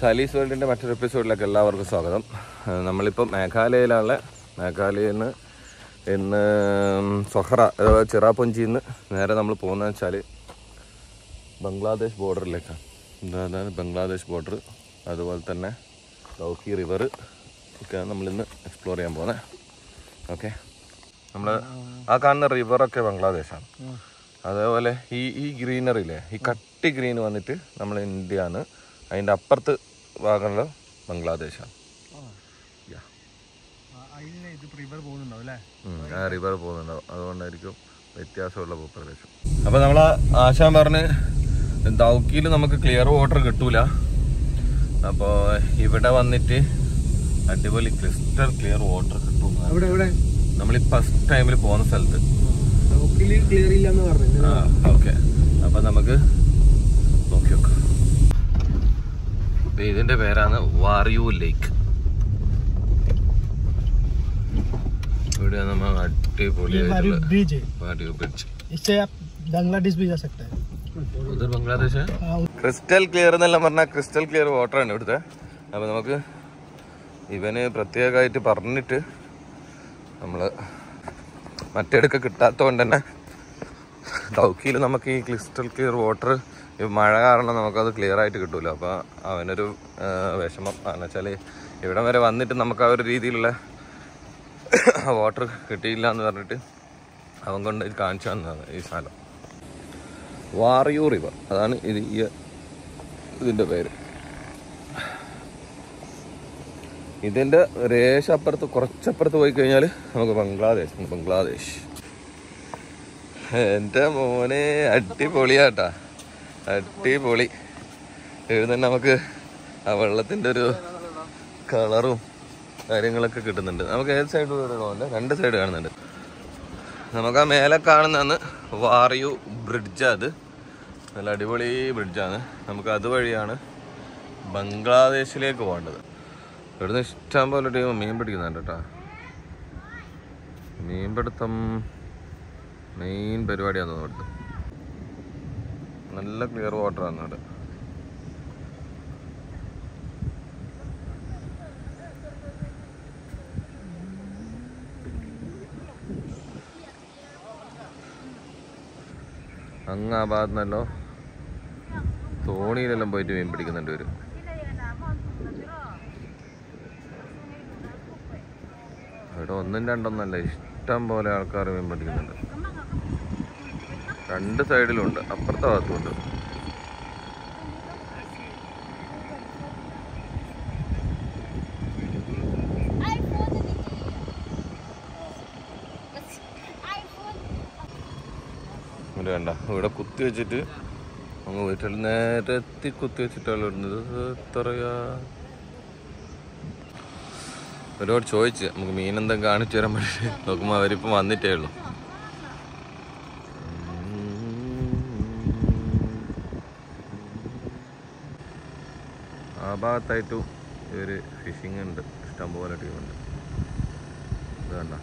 സാലീസ് വേൾഡിൻ്റെ മറ്റൊരു എപ്പിസോഡിലേക്ക് എല്ലാവർക്കും സ്വാഗതം ആ, നമ്മളിപ്പോൾ മേഘാലയയിലുള്ള മേഘാലയയിൽ നിന്ന് ഇന്ന് സൊഹറ അഥവാ ചിറാപുഞ്ചിയിൽ നിന്ന് നേരെ നമ്മൾ പോകുന്നതെന്ന് വെച്ചാൽ ബംഗ്ലാദേശ് ബോർഡറിലേക്കാണ് അതാണ് ബംഗ്ലാദേശ് ബോർഡർ അതുപോലെ തന്നെ ലൗക്കി റിവർ ഒക്കെയാണ് നമ്മളിന്ന് എക്സ്പ്ലോർ ചെയ്യാൻ പോകുന്നത് ഓക്കെ നമ്മൾ ആ കാണുന്ന റിവറൊക്കെ ബംഗ്ലാദേശാണ് അതേപോലെ ഈ ഈ ഗ്രീനറിയില്ലേ ഈ കട്ടി ഗ്രീൻ വന്നിട്ട് നമ്മൾ ഇന്ത്യയാണ് അതിൻ്റെ അപ്പുറത്ത് ഭാഗങ്ങളിൽ ബംഗ്ലാദേശാണ് Yeah. അതിന് ഇത് റിവർ പോകുന്നുണ്ടാവും അല്ലേ ഉം, ആ റിവർ പോകുന്നുണ്ടാവും അതുകൊണ്ടായിരിക്കും വ്യത്യാസമുള്ള ഭൂപ്രദേശം അപ്പോൾ നമ്മൾ ആശാൻ പറഞ്ഞ് ദൗക്കിയിൽ നമുക്ക് ക്ലിയർ വാട്ടർ കിട്ടൂല അപ്പോൾ ഇവിടെ വന്നിട്ട് അടിപൊളി ക്രിസ്റ്റൽ ക്ലിയർ വാട്ടർ കിട്ടും അവിടെ എവിടെ നമ്മൾ ഈ ഫസ്റ്റ് ടൈമിൽ പോകുന്ന സ്ഥലത്ത് നോക്കില് ക്ലിയർ ഇല്ല എന്ന് പറഞ്ഞു ഓക്കെ അപ്പൊ നമുക്ക് നോക്കി നോക്കാം അപ്പൊ ഇതിന്റെ പേരാണ് വാറിയു ലേക്ക് ഇവിടെ നമ്മൾ അടിപൊളിയായിട്ടുള്ള ब्रिज है വാറിയു ബ്രിഡ്ജ് इससे आप बांग्लादेश भी जा सकते हैं ഉദർ ബംഗ്ലാദേശ് हाँ, ക്രിസ്റ്റൽ ക്ലിയർ എന്നെല്ലാം പറഞ്ഞാൽ ക്രിസ്റ്റൽ ക്ലിയർ വാട്ടർ ആണ് ഇവിടുത്തെ അപ്പൊ നമുക്ക് ഇവന് പ്രത്യേകമായിട്ട് പറഞ്ഞിട്ട് നമ്മള് മറ്റേടൊക്കെ കിട്ടാത്തതുകൊണ്ട് തന്നെ ഡൗക്കിയിൽ നമുക്ക് ഈ ക്രിസ്റ്റൽ ക്ലിയർ വാട്ടർ മഴ കാരണം നമുക്കത് ക്ലിയർ ആയിട്ട് കിട്ടൂല അപ്പോൾ അവനൊരു ആ, വിഷമം എന്ന് വെച്ചാൽ ഇവിടം വരെ വന്നിട്ട് നമുക്ക് ആ ഒരു രീതിയിലുള്ള വാട്ടർ കിട്ടിയില്ല എന്ന് പറഞ്ഞിട്ട് അവൻ കൊണ്ട് ഇത് കാണിച്ചു തന്നതാണ് ഈ സ്ഥലം വാറിയൂ റിവർ അതാണ് ഇത് ഈ ഇതിൻ്റെ പേര് ഇതിൻ്റെ രേശം അപ്പുറത്ത് കുറച്ചപ്പുറത്ത് പോയി കഴിഞ്ഞാൽ നമുക്ക് ബംഗ്ലാദേശ് ഉണ്ട്, ബംഗ്ലാദേശ് എൻ്റെ മോനെ അടിപൊളിയാട്ടാ അടിപൊളി ഇവിടെ തന്നെ നമുക്ക് ആ വെള്ളത്തിൻ്റെ ഒരു കളറും കാര്യങ്ങളൊക്കെ കിട്ടുന്നുണ്ട് നമുക്ക് ഏത് സൈഡ് വേണമല്ലോ രണ്ട് സൈഡ് കാണുന്നുണ്ട് നമുക്ക് ആ മേലെ കാണുന്നതാണ് വാറിയു ബ്രിഡ്ജ് അത് നല്ല അടിപൊളി ബ്രിഡ്ജാണ് നമുക്ക് അതുവഴിയാണ് ബംഗ്ലാദേശിലേക്ക് പോകേണ്ടത് ഇവിടുന്ന് ഇഷ്ടം പോലെ ടീം മീൻ പിടിക്കുന്നുണ്ട് കേട്ടോ മീൻപിടുത്തം മെയിൻ പരിപാടിയാണെന്ന് തോന്നുന്നു നല്ല ക്ലിയർ വാട്ടർ ആണ് അവിടെ അങ്ങ് ആ ഭാഗത്തുനിന്നല്ലോ തോണിയിലെല്ലാം പോയിട്ട് മീൻ പിടിക്കുന്നുണ്ട് വരും ഇവിടെ ഒന്നും രണ്ടൊന്നല്ല ഇഷ്ടം പോലെ ആൾക്കാർ മീൻ പിടിക്കുന്നുണ്ട് രണ്ട് സൈഡിലുണ്ട് അപ്പുറത്തെ ഭാഗത്തുമുണ്ട് ഇവിടെ വേണ്ട ഇവിടെ കുത്തി വെച്ചിട്ട് അങ്ങ് വീട്ടിൽ നേരെ എത്തി കുത്തി വെച്ചിട്ടാണ് ഇടുന്നത് ഇത് എത്രയാ ഒരുപാട് ചോദിച്ച് നമുക്ക് മീൻ എന്തെങ്കിലും കാണിച്ചു തരാൻ വേണ്ടി നോക്കുമ്പോൾ അവരിപ്പം വന്നിട്ടേ ഉള്ളൂ ആ ഭാഗത്തായിട്ടും ഇവര് ഫിഷിംഗ് ഉണ്ട് ഇഷ്ടംപോലെ ടീമുണ്ട് ഇത് കണ്ട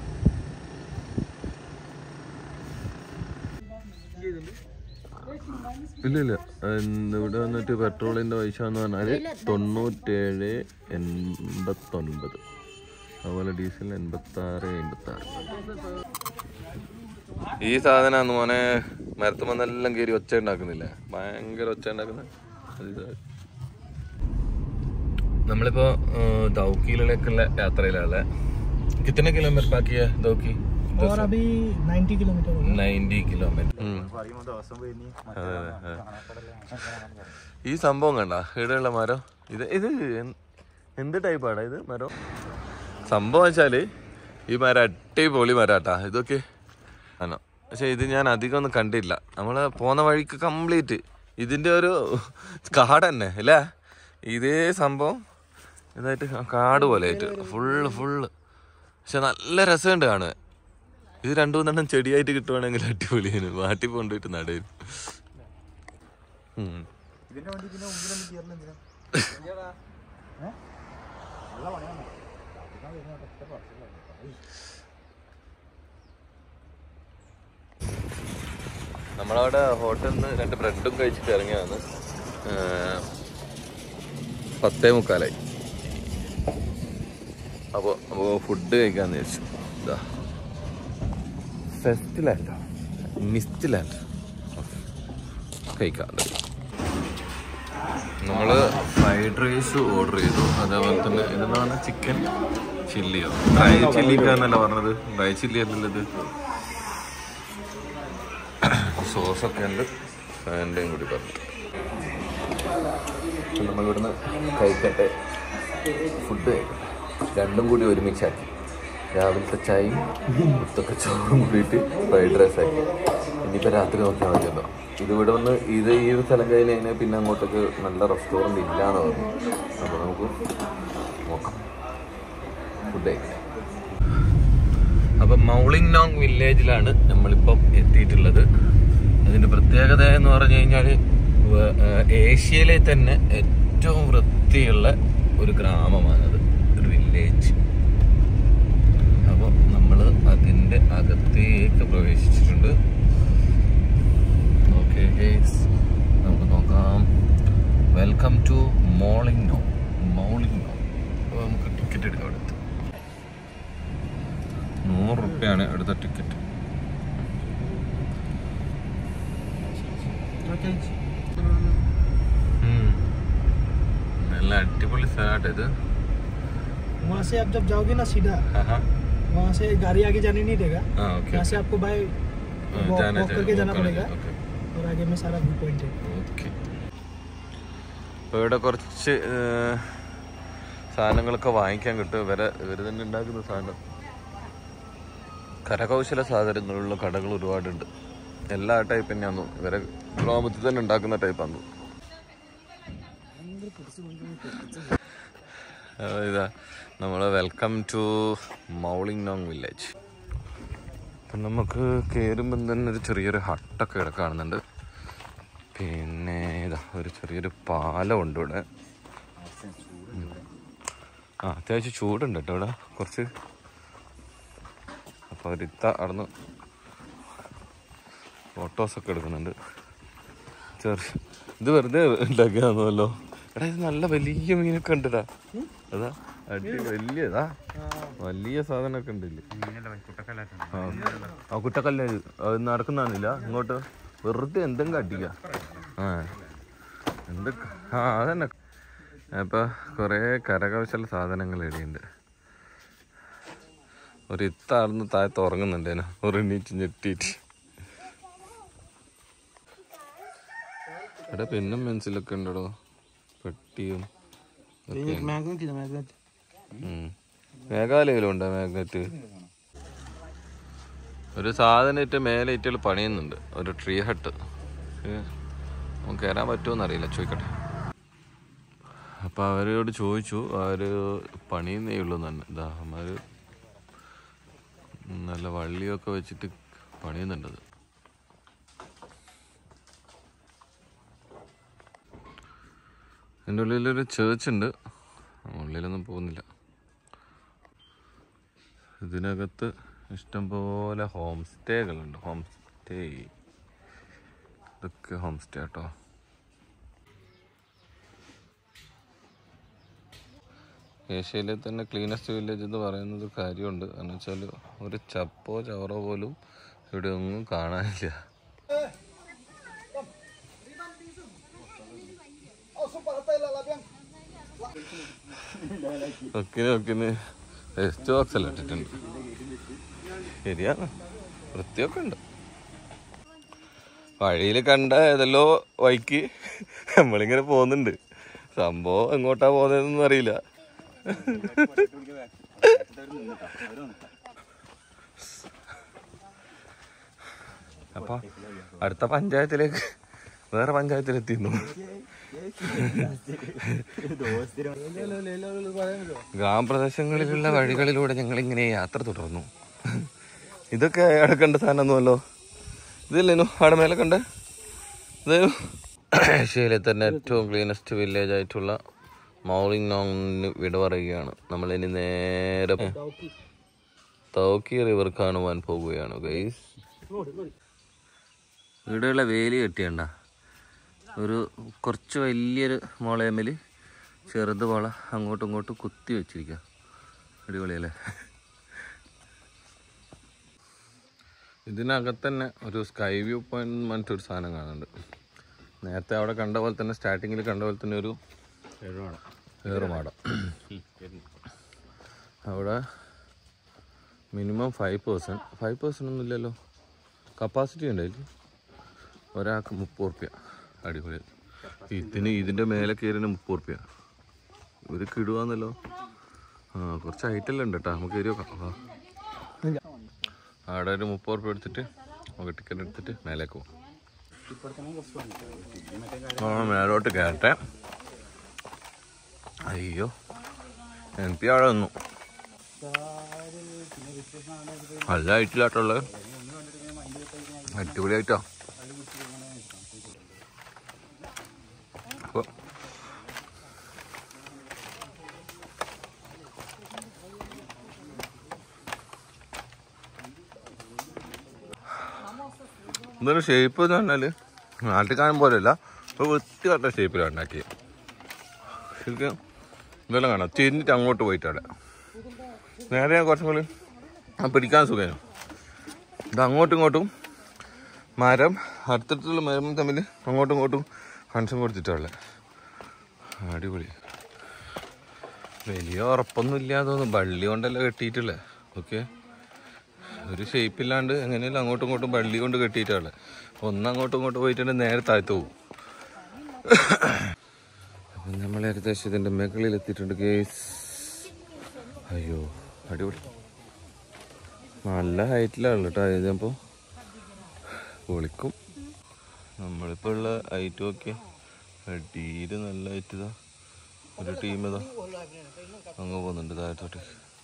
ഇല്ല ഇല്ല എന്ന് ഇവിടെ വന്നിട്ട് പെട്രോളിന്റെ പൈസ എന്ന് പറഞ്ഞാല് തൊണ്ണൂറ്റേഴ് എൺപത്തൊൻപത് അതുപോലെ ഡീസൽ എൺപത്തി ആറ് എൺപത്തി ആറ് ഈ സാധനമാണ് മോനെ മരത്തുമെന്നെല്ലാം കയറി ഒച്ച ഉണ്ടാക്കുന്നില്ലേ ഭയങ്കര ഒച്ച ഉണ്ടാക്കുന്ന നമ്മളിപ്പോ ദൗക്കിയിലേക്കുള്ള യാത്രയിലാണ് കിത്തനെ കിലോമീറ്റർ ബാക്കിയ ദൗക്കി और अभी 90 किलोमीटर होगा നയൻറ്റി കിലോമീറ്റർ ഈ സംഭവം കണ്ട ഇവിടെയുള്ള മരം ഇത് ഇത് എന്ത് എന്ത് ടൈപ്പാടാ ഇത് മരം സംഭവം വെച്ചാല് ഈ മരം അടിപൊളി മരാട്ടാ ഇതൊക്കെ ആണോ പക്ഷെ ഇത് ഞാൻ അധികം ഒന്നും കണ്ടില്ല നമ്മള് പോന്ന വഴിക്ക് കംപ്ലീറ്റ് ഇതിന്റെ ഒരു കാട് തന്നെ അല്ലേ ഇതേ സംഭവം ഇതായിട്ട് കാട് പോലെ ആയിട്ട് ഫുള്ള് ഫുള്ള് പക്ഷെ നല്ല രസമുണ്ട് കാണുക ഇത് രണ്ടു മൂന്നെണ്ണം ചെടിയായിട്ട് കിട്ടുവാണെങ്കിൽ അടിപൊളിയാണ് വാട്ടി കൊണ്ടുപോയിട്ട് നടയും ഉം. നമ്മളവിടെ ഹോട്ടലിൽ നിന്ന് രണ്ട് ബ്രെഡും കഴിച്ചിട്ട് ഇറങ്ങിയതാണ് പത്തേ മുക്കാലായി അപ്പോൾ അപ്പോൾ ഫുഡ് കഴിക്കാന്ന് വിചാരിച്ചു ഇതാ ഫെസ്റ്റ് ലാൻഡോ മിസ്റ്റ് ലാൻഡ് കഴിക്കാം നമ്മൾ ഫ്രൈഡ് റൈസ് ഓർഡർ ചെയ്തു അതേപോലെ തന്നെ ഇതെന്താണ് ചിക്കൻ ചില്ലിയോ ഡ്രൈ ചില്ലിക്ക എന്നല്ല പറഞ്ഞത് ഡ്രൈ ചില്ലി അല്ലല്ലോ ഇത് സോസൊക്കെ ഉണ്ട് അതിൻ്റെയും കൂടി പറഞ്ഞു നമ്മളിവിടുന്ന് കഴിക്കട്ടെ ഫുഡ് രണ്ടും കൂടി ഒരുമിച്ചാക്കി രാവിലത്തെ ചായയും ഉച്ചത്തെ ചോറും കൂടിയിട്ട് ഫ്രൈഡ് റൈസ് ആക്കി ഇനിയിപ്പോൾ രാത്രി നോക്കിയാൽ മതിയല്ലോ ഇത് ഇവിടെ വന്ന് ഇത് ഈ ഒരു സ്ഥലം കഴിഞ്ഞ് കഴിഞ്ഞാൽ പിന്നെ അങ്ങോട്ടേക്ക് നല്ല റെസ്റ്റോറൻറ്റ് ഇല്ലാന്ന് പറഞ്ഞു അപ്പോൾ നമുക്ക് നോക്കാം ഫുഡ് കഴിക്കാം അപ്പം മൗളിംഗ് നോങ് വില്ലേജിലാണ് നമ്മളിപ്പം എത്തിയിട്ടുള്ളത് അതിൻ്റെ പ്രത്യേകത എന്ന് പറഞ്ഞു കഴിഞ്ഞാൽ ഏഷ്യയിലെ തന്നെ ഏറ്റവും വൃത്തിയുള്ള ഒരു ഗ്രാമമാണത് ഒരു വില്ലേജ് അപ്പോൾ നമ്മൾ അതിൻ്റെ അകത്തേക്ക് പ്രവേശിച്ചിട്ടുണ്ട് ഓക്കെ നമുക്ക് നോക്കാം welcome to Mawlynnong Mawlynnong അപ്പോൾ നമുക്ക് ടിക്കറ്റ് എടുക്കാം അടുത്ത് നൂറ് റുപ്യാണ് അടുത്ത ടിക്കറ്റ് നല്ല അടിപൊളി സ്ഥലമായിട്ട് ഇത് वहाँ से आप जब जाओगे ना सीधा ആഹാ. वहाँ से गाड़ी आगे जाने नहीं देगा ആ ഓക്കെ यहाँ से आपको बाय वॉक जाना वॉक करके जाना पड़ेगा ഓക്കെ और आगे में सारा व्यू पॉइंट है ഓക്കെ അപ്പോൾ ഇവിടെ കുറച്ച് ഏർ, സാധനങ്ങളൊക്കെ വാങ്ങിക്കാൻ കിട്ടും ഇവരെ ഇവർ തന്നെ ഉണ്ടാക്കുന്ന സാധനം കരകൗശല സാധനങ്ങളുള്ള കടകൾ ഒരുപാടുണ്ട് എല്ലാ ടൈപ്പ് തന്നെയാന്നു ഇവരെ ഗ്രാമത്തിൽ തന്നെ ഉണ്ടാക്കുന്ന ടൈപ്പാന്നു ഇതാ നമ്മൾ welcome to Mawlynnong village അപ്പം നമുക്ക് കയറുമ്പം തന്നെ ഒരു ചെറിയൊരു ഹട്ടൊക്കെ ഇവിടെ കാണുന്നുണ്ട് പിന്നെ ഇതാ ഒരു ചെറിയൊരു പാലമുണ്ട് ഇവിടെ ഉം. ആ അത്യാവശ്യം ചൂടുണ്ട് കേട്ടോ ഇവിടെ കുറച്ച് അപ്പോൾ ഒരിത്ത അവിടുന്ന് ഫോട്ടോസൊക്കെ എടുക്കുന്നുണ്ട് ചെറിയ ഇത് വെറുതെ ഉണ്ടാക്കിയാന്നല്ലോ എടാ ഇത് നല്ല വലിയ മീനൊക്കെ ഉണ്ടടാ അതാ അടി വലിയതാ വലിയ സാധനമൊക്കെ ഉണ്ടല്ലേ ആ. ആ കുട്ടക്കല്ല ഇത് അത് നടക്കുന്നില്ല ഇങ്ങോട്ട് വെറുതെ എന്തെങ്കിലും അടിക്ക ആ എന്തൊക്കെ ആ അതന്നെ അപ്പൊ കൊറേ കരകൗശല സാധനങ്ങൾ ഇടയുണ്ട് ഒരു ഇത്താർന്ന് താഴത്ത് ഉറങ്ങുന്നുണ്ടേനോ ഒരു എണീറ്റ് ഞെട്ടിയിട്ട് ഇവിടെ പെന്നും പെൻസിലൊക്കെ ഉണ്ടോ പെട്ടിയും ഒക്കെ ഉണ്ട്. मैगनेट थी मैगनेट ഉം. മേഘാലയയിലും ഉണ്ടോ മാഗ്നറ്റ് ഒരു സാധനം ഇട്ട് മേലെ ഇറ്റുകൾ പണിയുന്നുണ്ട് ഒരു ട്രീ ഹട്ട് നമുക്ക് കയറാൻ പറ്റുമോ അറിയില്ല ചോദിക്കട്ടെ അപ്പം അവരോട് ചോദിച്ചു അവർ പണിയുന്നേ ഉള്ളൂ തന്നെ ഇതാ അവന്മാർ നല്ല വള്ളിയൊക്കെ വെച്ചിട്ട് പണിയുന്നുണ്ടത് എൻ്റെ ഉള്ളിലൊരു ചേർച്ച് ഉണ്ട് ഉള്ളിലൊന്നും പോകുന്നില്ല ഇതിനകത്ത് ഇഷ്ടംപോലെ ഹോം സ്റ്റേകളുണ്ട് ഹോം സ്റ്റേ ഇതൊക്കെ ഹോം സ്റ്റേ കേട്ടോ ഏഷ്യയിലെ തന്നെ ക്ലീനസ്റ്റ് വില്ലേജ് എന്ന് പറയുന്നത് കാര്യമുണ്ട് എന്ന് വെച്ചാൽ ഒരു ചപ്പോ ചവറോ പോലും ഇവിടെ ഒന്നും കാണാനില്ല ഒക്കിന് ഒക്കിന് വേസ്റ്റ് ബോക്സ് എല്ലാം ഇട്ടിട്ടുണ്ട് ശരിയാണ് വൃത്തിയൊക്കെ ഉണ്ട് വഴിയിൽ കണ്ട ഏതല്ലോ വൈക്ക് നമ്മളിങ്ങനെ പോകുന്നുണ്ട് സംഭവം എങ്ങോട്ടാ പോകുന്നതെന്നൊന്നും അറിയില്ല അപ്പൊ അടുത്ത പഞ്ചായത്തിലേക്ക് വേറെ പഞ്ചായത്തിലെത്തിയിരുന്നു ഗ്രാമപ്രദേശങ്ങളിലുള്ള വഴികളിലൂടെ ഞങ്ങൾ ഇങ്ങനെ യാത്ര തുടർന്നു ഇതൊക്കെ അവിടെ കണ്ട സാധനമൊന്നുമല്ലോ ഇതില്ലേനു അവിടെ മേലെ കണ്ട ഇതേനു ഏഷ്യയിലെ തന്നെ ഏറ്റവും ക്ലീനസ്റ്റ് വില്ലേജ് ആയിട്ടുള്ള മൗളിംഗ് നോങ്ങിന് വിട പറയുകയാണ് നമ്മൾ ഇനി നേരെ തൗക്കി റിവർ കാണുവാൻ പോകുകയാണ് ഗൈസ് ഇവിടെയുള്ള വേലി കെട്ടിയണ്ട ഒരു കുറച്ച് വലിയൊരു മുളയമ്മൽ ചെറുത് വള അങ്ങോട്ടും ഇങ്ങോട്ടും കുത്തി വെച്ചിരിക്കുക അടിപൊളിയല്ലേ ഇതിനകത്ത് തന്നെ ഒരു സ്കൈ വ്യൂ പോയിന്റ് എന്ന് പറഞ്ഞിട്ടൊരു സാധനം കാണുന്നുണ്ട് നേരത്തെ അവിടെ കണ്ട പോലെ തന്നെ സ്റ്റാർട്ടിങ്ങിൽ കണ്ട പോലെ തന്നെ ഒരു ഏറുമാടം അവിടെ minimum five percent five percent ഒന്നും ഇല്ലല്ലോ കപ്പാസിറ്റി ഉണ്ട് അതിൽ ഒരാൾക്ക് മുപ്പത് റുപ്യ അടിപൊളി ഇതിന് ഇതിൻ്റെ മേലെ കയറിന് മുപ്പത് റുപ്യ ഇവർ കിടുവാന്നല്ലോ ആ കുറച്ച് ഐറ്റെല്ലാം ഉണ്ട് കേട്ടോ നമുക്ക് കയറി നോക്കാം വാ. അവിടെ ഒരു മുപ്പത് റുപ്യ എടുത്തിട്ട് നമുക്ക് ടിക്കറ്റ് എടുത്തിട്ട് മേലേക്ക് പോകും ആ മേലോട്ട് കയറട്ടെ അയ്യോ എൻ പി അവിടെ നിന്നു നല്ല ഐറ്റിലാട്ടുള്ളത് അടിപൊളിയായിട്ടോ അപ്പൊ ഇതൊരു ഷേപ്പ് എന്ന് പറഞ്ഞാല് നാട്ടിൽ കാണും പോലെയല്ല ഒരു വൃത്തികെട്ട ഷേപ്പിലാണ് ഉണ്ടാക്കിയത് ശരിക്കും ഇതെല്ലാം കാണാം തിരിഞ്ഞിട്ട് അങ്ങോട്ട് പോയിട്ടാണ് നേരെ ഞാൻ കുറച്ചും കൂടി ആ പിടിക്കാൻ സുഖം ഇത് അങ്ങോട്ടും ഇങ്ങോട്ടും മരം അടുത്തടുത്തുള്ള മരം തമ്മിൽ അങ്ങോട്ടും ഇങ്ങോട്ടും കണക്ഷൻ കൊടുത്തിട്ടുള്ളത് അടിപൊളി വലിയ ഉറപ്പൊന്നും ഇല്ലാന്ന് തോന്നുന്നു ബള്ളി കൊണ്ടല്ല കെട്ടിയിട്ടുള്ളത് ഓക്കെ ഒരു ഷേപ്പില്ലാണ്ട് എങ്ങനെയല്ല അങ്ങോട്ടും ഇങ്ങോട്ടും ബള്ളി കൊണ്ട് കെട്ടിയിട്ടുള്ളത് ഒന്ന് അങ്ങോട്ടും ഇങ്ങോട്ടും പോയിട്ടുണ്ടെങ്കിൽ നേരെ താഴ്ത്തു പോകും അപ്പം നമ്മൾ ഏകദേശം ഇതിൻ്റെ മുകളിൽ എത്തിയിട്ടുണ്ട് കേസ് അയ്യോ അടിപൊളി നല്ല ഹൈറ്റിലാണ് കേട്ടോ ഇതിപ്പോൾ പൊളിക്കും നമ്മളിപ്പോൾ ഉള്ള ഹൈറ്റ് നോക്കിയ അടിയിൽ നല്ല ഹൈറ്റ് ഇതാ ഒരു ടീം ഇതാ അങ്ങ് പോകുന്നുണ്ട് താഴത്തോട്ട്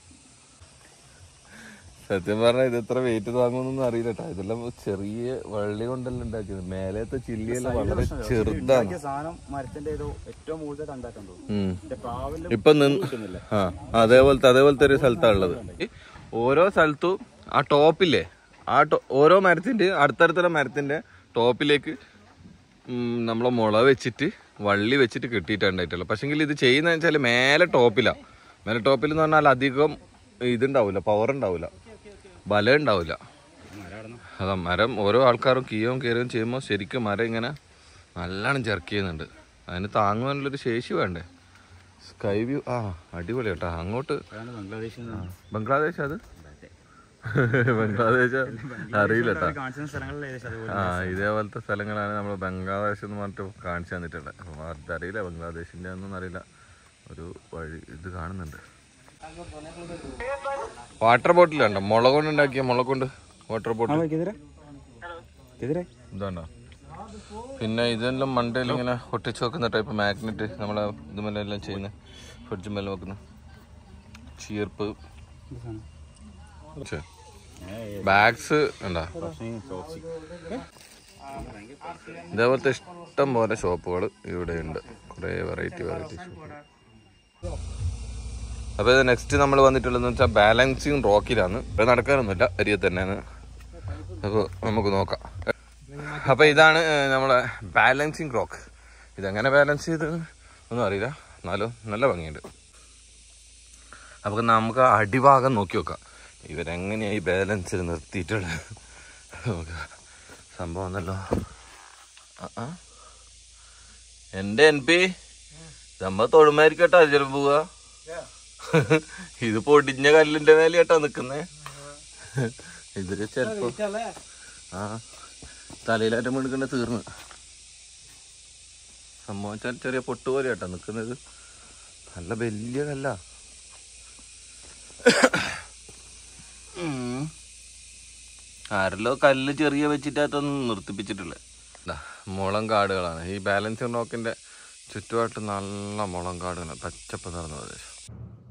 സത്യം പറഞ്ഞാൽ ഇത് എത്ര വെയിറ്റ് താങ്ങുമെന്നൊന്നും അറിയില്ല കേട്ടോ ഇതെല്ലാം ചെറിയ വള്ളി കൊണ്ടല്ല ഉണ്ടാക്കിയത് മേലത്തെ ചില്ലിയെല്ലാം വളരെ ചെറുതാണ് ഉണ്ടാക്കിയ സാധനം മരത്തിന്റെ ഏതോ ഏറ്റവും കൂടുതൽ ഉണ്ടാക്കാൻ തോന്നുന്നു ഉം. മറ്റേ പ്രാവിന്റെ ഇപ്പൊ നിന്ന് ആ അതേപോലത്തെ അതേപോലത്തെ ഒരു സ്ഥലത്താണ് ഉള്ളത് ഈ ഓരോ സ്ഥലത്തും ആ ടോപ്പില്ലേ ആ ടോ ഓരോ മരത്തിന്റെ അടുത്തടുത്തുള്ള മരത്തിന്റെ ടോപ്പിലേക്ക് ഉം, നമ്മളെ മുള വെച്ചിട്ട് വള്ളി വെച്ചിട്ട് കെട്ടിയിട്ടുണ്ടായിട്ടുള്ളു പക്ഷെങ്കിൽ ഇത് ചെയ്യുന്ന വെച്ചാൽ മേലെ ടോപ്പിലാണ് മേലെ ടോപ്പിൽ എന്ന് പറഞ്ഞാൽ അധികം ഇതുണ്ടാവില്ല പവർ ഉണ്ടാവില്ല ബലം ഉണ്ടാവില്ല അതാ മരം ഓരോ ആൾക്കാരും കീയവും കയറുകയും ചെയ്യുമ്പോൾ ശരിക്കും മരം ഇങ്ങനെ നല്ലോണം ചെർക്ക് ചെയ്യുന്നുണ്ട് അതിന് താങ്ങുവാനുള്ളൊരു ശേഷി വേണ്ടേ സ്കൈ വ്യൂ ആ അടിപൊളി കേട്ടോ അങ്ങോട്ട് അതാണ് ബംഗ്ലാദേശിൽ നിന്ന് ബംഗ്ലാദേശ് അത് ബംഗ്ലാദേശ് അറിയില്ല കേട്ടോ കാണിച്ച സ്ഥലങ്ങളിൽ ഏകദേശം അതുപോലെ ആ ഇതേപോലത്തെ സ്ഥലങ്ങളാണ് നമ്മൾ ബംഗ്ലാദേശ് എന്ന് പറഞ്ഞിട്ട് കാണിച്ചു തന്നിട്ടുള്ളത് അപ്പം അതറിയില്ല ബംഗ്ലാദേശിൻ്റെ ഒന്നും അറിയില്ല ഒരു വഴി ഇത് കാണുന്നുണ്ട് വാട്ടർ ബോട്ടിലുണ്ടോ മുള കൊണ്ട് ഉണ്ടാക്കിയ മുള കൊണ്ട് വാട്ടർ ബോട്ടിൽ കിതിരെ കിതിരെ ഇതാണ്ടോ പിന്നെ ഇതെല്ലാം മണ്ടയിൽ ഇങ്ങനെ ഒട്ടിച്ച് വെക്കുന്ന ടൈപ്പ് മാഗ്നറ്റ് നമ്മളെ ഇതുമെല്ലാം ചെയ്യുന്ന ഫ്രിഡ്ജ് മേലെ വെക്കുന്ന ചീർപ്പ് ബാഗ്സ് ഉണ്ടോ ഇതേപോലത്തെ ഇഷ്ടം പോലെ ഷോപ്പുകൾ ഇവിടെ ഉണ്ട് കുറേ വെറൈറ്റി വെറൈറ്റി ഷോപ്പുകൾ അപ്പോൾ ഇത് നെക്സ്റ്റ് നമ്മൾ വന്നിട്ടുള്ളതെന്ന് വെച്ചാൽ ബാലൻസിങ് റോക്കിലാണ് ഇവിടെ നടക്കാനൊന്നുമില്ല അരിയെ തന്നെയാണ് അപ്പോൾ നമുക്ക് നോക്കാം അപ്പോൾ ഇതാണ് ഏഹ്, നമ്മളെ ബാലൻസിങ് റോക്ക് ഇതെങ്ങനെ ബാലൻസ് ചെയ്ത് ഒന്നും അറിയില്ല എന്നാലും നല്ല ഭംഗിയുണ്ട് അപ്പോൾ നമുക്ക് അടിഭാഗം നോക്കി നോക്കാം ഇവരെങ്ങനെയായി ബാലൻസിൽ നിർത്തിയിട്ടുള്ളത് നമുക്ക് സംഭവം ഒന്നല്ലോ ആ, ആ. എൻ്റെ എൻ പി നമ്മ തൊഴുമായിരിക്കട്ടോ ചിലപ്പോ പോവുക ഇത് പൊടിഞ്ഞ കല്ലിന്റെ മേലെ കേട്ടാ നിക്കുന്നേ ഇതില് ചെലപ്പോ ആ തലയിലാറ്റം വീണിക്കണ്ട തീർന്ന് സംഭവം വെച്ചാൽ ചെറിയ പൊട്ട് പോലെ കേട്ടാ നിക്കുന്നത് നല്ല വലിയ കല്ല ആരല്ലോ കല്ല് ചെറിയ വെച്ചിട്ടൊന്നും നിർത്തിപ്പിച്ചിട്ടില്ല ദാ, മുളം കാടുകളാണ് ഈ ബാലൻസിങ് റോക്കിന്റെ ചുറ്റുപാട്ട് നല്ല മുളം കാടുകളാണ് പച്ചപ്പ് നിറഞ്ഞ പ്രദേശം